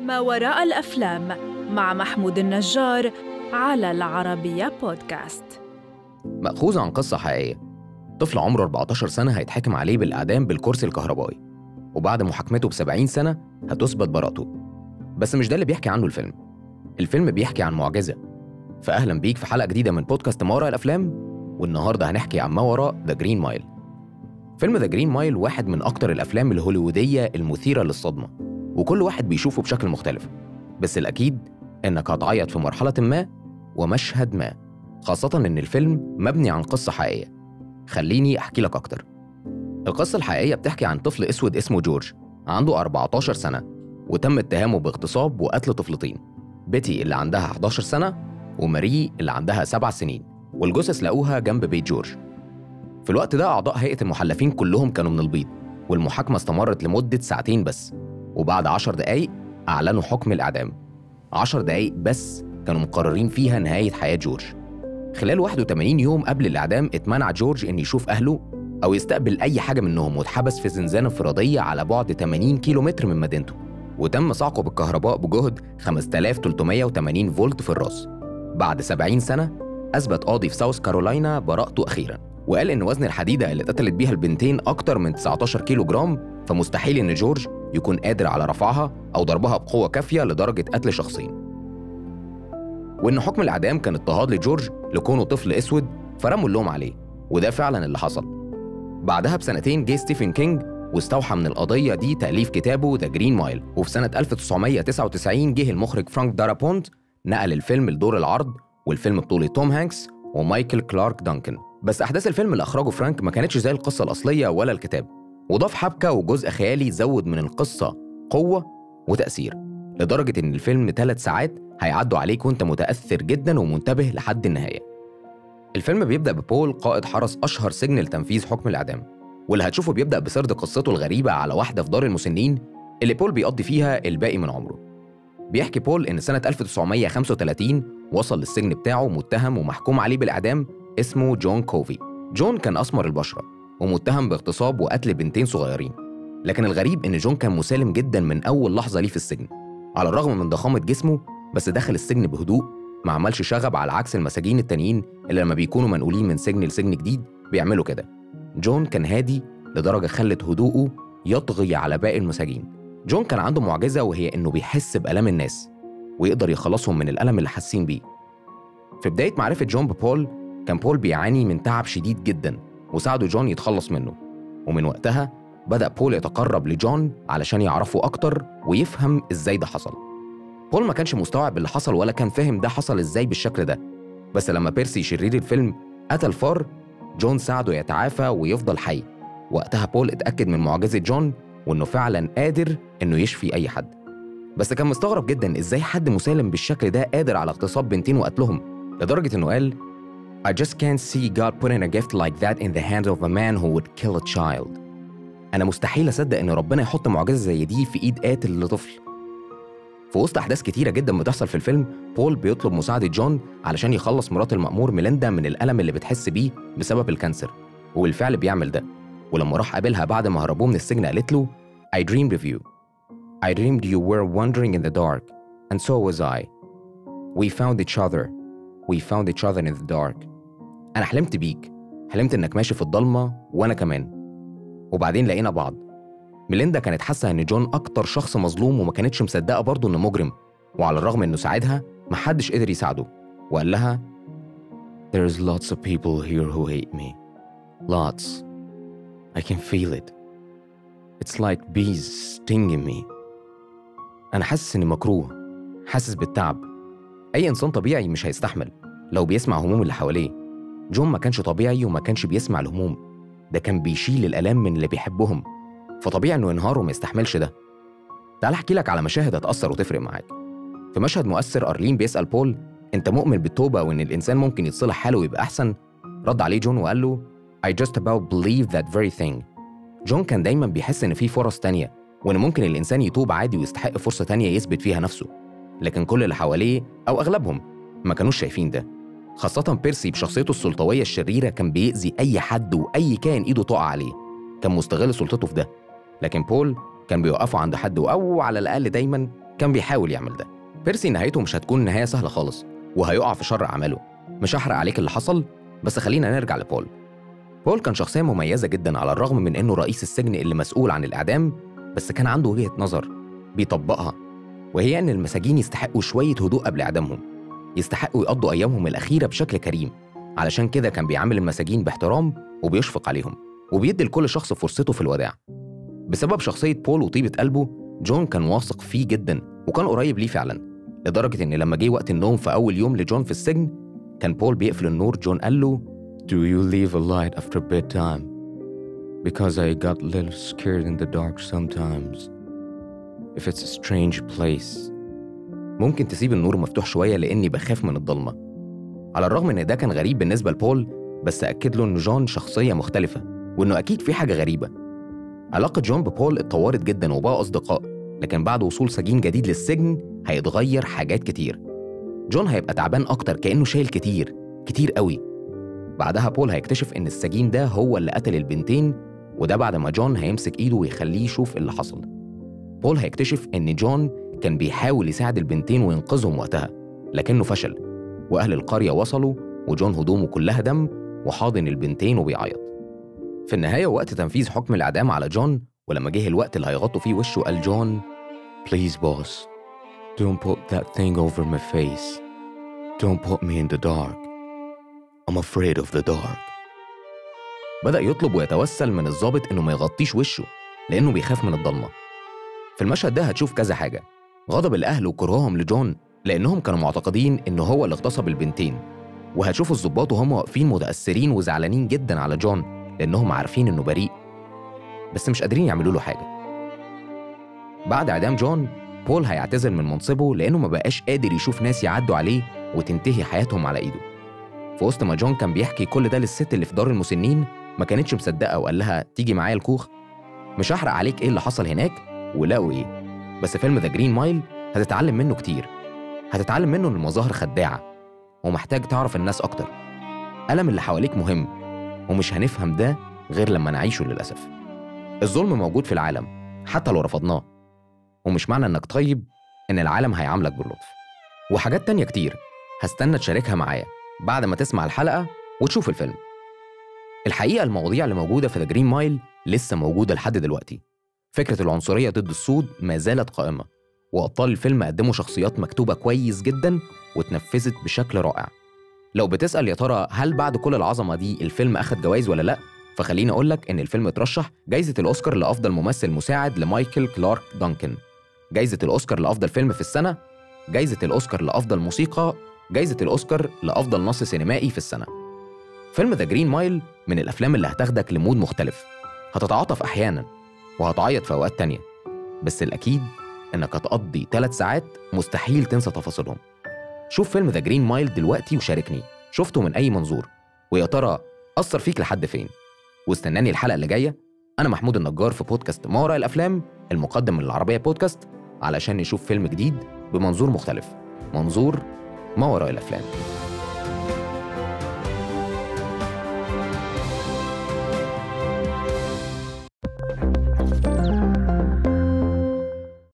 ما وراء الأفلام مع محمود النجار على العربية بودكاست مأخوذ عن قصة حقيقية طفل عمره 14 سنة هيتحكم عليه بالإعدام بالكرسي الكهربائي وبعد محاكمته ب 70 سنة هتثبت براءته بس مش ده اللي بيحكي عنه الفيلم الفيلم بيحكي عن معجزة فأهلا بيك في حلقة جديدة من بودكاست ما وراء الأفلام والنهاردة هنحكي عن ما وراء ذا جرين مايل فيلم ذا جرين مايل واحد من أكتر الأفلام الهوليوودية المثيرة للصدمة وكل واحد بيشوفه بشكل مختلف بس الأكيد إنك هتعيط في مرحلة ما ومشهد ما خاصة إن الفيلم مبني عن قصة حقيقية خليني أحكي لك أكتر القصة الحقيقية بتحكي عن طفل أسود اسمه جورج عنده 14 سنة وتم اتهامه باغتصاب وقتل طفلتين بيتي اللي عندها 11 سنة وماري اللي عندها 7 سنين والجثث لقوها جنب بيت جورج في الوقت ده أعضاء هيئة المحلفين كلهم كانوا من البيض والمحاكمة استمرت لمدة ساعتين بس وبعد 10 دقايق أعلنوا حكم الإعدام 10 دقايق بس كانوا مقررين فيها نهاية حياة جورج خلال 81 يوم قبل الإعدام اتمنع جورج إن يشوف أهله أو يستقبل أي حاجة منهم واتحبس في زنزانة انفرادية على بعد 80 كيلومتر من مدينته وتم صعقه بالكهرباء بجهد 5380 فولت في الراس بعد 70 سنة أثبت قاضي في ساوث كارولاينا براءته أخيراً وقال إن وزن الحديدة اللي اتقتلت بيها البنتين أكتر من 19 كيلو جرام فمستحيل إن جورج يكون قادر على رفعها أو ضربها بقوة كافية لدرجة قتل شخصين وإن حكم الإعدام كان اضطهاد لجورج لكونه طفل أسود فرموا اللوم عليه وده فعلا اللي حصل بعدها بسنتين جه ستيفن كينج واستوحى من القضية دي تأليف كتابه ذا جرين مايل وفي سنة 1999 جه المخرج فرانك دارابونت نقل الفيلم لدور العرض والفيلم بطولة توم هانكس ومايكل كلارك دانكن بس أحداث الفيلم اللي أخرجه فرانك ما كانتش زي القصة الأصلية ولا الكتاب وضاف حبكة وجزء خيالي زود من القصة قوة وتأثير لدرجة إن الفيلم ثلاث ساعات هيعدوا عليك وأنت متأثر جدا ومنتبه لحد النهاية الفيلم بيبدأ ببول قائد حرس أشهر سجن لتنفيذ حكم الإعدام واللي هتشوفه بيبدأ بسرد قصته الغريبة على واحدة في دار المسنين اللي بول بيقضي فيها الباقي من عمره بيحكي بول إن سنة 1935 وصل للسجن بتاعه متهم ومحكوم عليه بالإعدام اسمه جون كوفي جون كان أسمر البشرة ومتهم باغتصاب وقتل بنتين صغيرين لكن الغريب إن جون كان مسالم جدا من أول لحظة ليه في السجن على الرغم من ضخامة جسمه بس دخل السجن بهدوء ما عملش شغب على عكس المساجين التانيين اللي لما بيكونوا منقولين من سجن لسجن جديد بيعملوا كده جون كان هادي لدرجة خلت هدوءه يطغي على باقي المساجين جون كان عنده معجزة وهي إنه بيحس بآلام الناس ويقدر يخلصهم من الألم اللي حاسين بيه في بداية معرفة جون ببول كان بول بيعاني من تعب شديد جدا وساعده جون يتخلص منه ومن وقتها بدأ بول يتقرب لجون علشان يعرفه أكتر ويفهم إزاي ده حصل بول ما كانش مستوعب اللي حصل ولا كان فاهم ده حصل إزاي بالشكل ده بس لما بيرسي شرير الفيلم قتل فار جون ساعده يتعافى ويفضل حي وقتها بول اتأكد من معجزة جون وإنه فعلا قادر إنه يشفي أي حد بس كان مستغرب جدا إزاي حد مسالم بالشكل ده قادر على اغتصاب بنتين وقتلهم لدرجة إنه قال I just can't see God putting a gift like that in the hands of a man who would kill a child. أنا مستحيل أصدق إن ربنا يحط معجزة زي دي في إيد قاتل لطفل. في وسط أحداث كتيرة جدا بتحصل في الفيلم، بول بيطلب مساعدة جون علشان يخلص مرات المأمور ميليندا من الألم اللي بتحس بيه بسبب الكانسر، وبالفعل بيعمل ده. ولما راح قابلها بعد ما هربوه من السجن قالت له I dreamed of you. I dreamed you were wandering in the dark, and so was I. We found each other. We found each other in the dark. أنا حلمت بيك حلمت إنك ماشي في الضلمة وأنا كمان وبعدين لقينا بعض ميليندا كانت حاسة إن جون أكتر شخص مظلوم وما كانتش مصدقة برضه إنه مجرم وعلى الرغم إنه ساعدها محدش قدر يساعده وقال لها There's lots of people here who hate me Lots I can feel it It's like bees stinging me أنا حاسس إني مكروه حاسس بالتعب أي إنسان طبيعي مش هيستحمل لو بيسمع هموم اللي حواليه جون ما كانش طبيعي وما كانش بيسمع الهموم ده كان بيشيل الآلام من اللي بيحبهم فطبيعي إنه ينهار وما يستحملش ده تعال أحكي لك على مشاهد هتأثر وتفرق معاك في مشهد مؤثر أرلين بيسأل بول أنت مؤمن بالتوبة وإن الإنسان ممكن يتصلح حاله ويبقى أحسن رد عليه جون وقال له I just about believe that very thing جون كان دايما بيحس إن في فرص تانية وإن ممكن الإنسان يتوب عادي ويستحق فرصة تانية يثبت فيها نفسه لكن كل اللي حواليه أو أغلبهم ما كانوش شايفين ده خاصة بيرسي بشخصيته السلطوية الشريرة كان بيأذي أي حد وأي كائن إيده تقع عليه كان مستغل سلطته في ده لكن بول كان بيوقفه عند حد أو على الأقل دايما كان بيحاول يعمل ده بيرسي نهايته مش هتكون نهاية سهلة خالص وهيقع في شر أعماله مش هحرق عليك اللي حصل بس خلينا نرجع لبول بول كان شخصية مميزة جدا على الرغم من إنه رئيس السجن اللي مسؤول عن الإعدام بس كان عنده وجهة نظر بيطبقها وهي إن المساجين يستحقوا شوية هدوء قبل إعدامهم يستحقوا يقضوا أيامهم الأخيرة بشكل كريم علشان كده كان بيعامل المساجين باحترام وبيشفق عليهم وبيدي لكل شخص فرصته في الوداع بسبب شخصية بول وطيبة قلبه جون كان واثق فيه جدا وكان قريب ليه فعلا لدرجة إن لما جه وقت النوم في أول يوم لجون في السجن كان بول بيقفل النور جون قال له Do you leave a light after bedtime? Because I got a little scared in the dark sometimes. If it's a strange place. ممكن تسيب النور مفتوح شوية لأني بخاف من الضلمة على الرغم إن ده كان غريب بالنسبة لبول بس أكد له إن جون شخصية مختلفة وإنه أكيد في حاجة غريبة علاقة جون ببول اتطورت جدا وبقوا أصدقاء لكن بعد وصول سجين جديد للسجن هيتغير حاجات كتير جون هيبقى تعبان أكتر كأنه شايل كتير كتير قوي بعدها بول هيكتشف إن السجين ده هو اللي قتل البنتين وده بعد ما جون هيمسك إيده ويخليه يشوف اللي حصل بول هيكتشف إن جون كان بيحاول يساعد البنتين وينقذهم وقتها لكنه فشل وأهل القرية وصلوا وجون هدومه كلها دم وحاضن البنتين وبيعيط في النهاية وقت تنفيذ حكم الإعدام على جون ولما جه الوقت اللي هيغطوا فيه وشه قال جون Please, boss, don't put that thing over my face. Don't put me in the dark. I'm afraid of the dark. بدأ يطلب ويتوسل من الضابط إنه ما يغطيش وشه لأنه بيخاف من الضلمة في المشهد ده هتشوف كذا حاجة غضب الأهل وكرههم لجون لأنهم كانوا معتقدين إنه هو اللي اغتصب البنتين وهتشوف الضباط وهم واقفين متأثرين وزعلانين جدا على جون لأنهم عارفين إنه بريء بس مش قادرين يعملوا له حاجة بعد إعدام جون بول هيعتزل من منصبه لأنه ما بقاش قادر يشوف ناس يعدوا عليه وتنتهي حياتهم على إيده في وسط ما جون كان بيحكي كل ده للست اللي في دار المسنين ما كانتش مصدقة وقال لها تيجي معايا الكوخ مش هحرق عليك إيه اللي حصل هناك ولقوا إيه بس فيلم ذا جرين مايل هتتعلم منه كتير هتتعلم منه إن المظاهر خداعة ومحتاج تعرف الناس أكتر ألم اللي حواليك مهم ومش هنفهم ده غير لما نعيشه للأسف الظلم موجود في العالم حتى لو رفضناه ومش معنى إنك طيب إن العالم هيعاملك باللطف وحاجات تانية كتير هستنى تشاركها معايا بعد ما تسمع الحلقة وتشوف الفيلم الحقيقة المواضيع اللي موجودة في ذا جرين مايل لسه موجودة لحد دلوقتي فكرة العنصرية ضد السود ما زالت قائمة وأبطال الفيلم قدموا شخصيات مكتوبة كويس جدا واتنفذت بشكل رائع لو بتسأل يا ترى هل بعد كل العظمة دي الفيلم أخد جوائز ولا لأ؟ فخليني أقول لك إن الفيلم اترشح جايزة الأوسكار لأفضل ممثل مساعد لمايكل كلارك دانكن جايزة الأوسكار لأفضل فيلم في السنة جايزة الأوسكار لأفضل موسيقى جايزة الأوسكار لأفضل نص سينمائي في السنة فيلم ذا جرين مايل من الأفلام اللي هتاخدك لمود مختلف هتتعاطف أحيانا وهتعيط في أوقات تانية بس الأكيد إنك هتقضي ثلاث ساعات مستحيل تنسى تفاصيلهم شوف فيلم ذا جرين مايل دلوقتي وشاركني شفته من أي منظور ويا ترى أثر فيك لحد فين واستناني الحلقة اللي جاية أنا محمود النجار في بودكاست ما وراء الأفلام المقدم من العربية بودكاست علشان نشوف فيلم جديد بمنظور مختلف منظور ما وراء الأفلام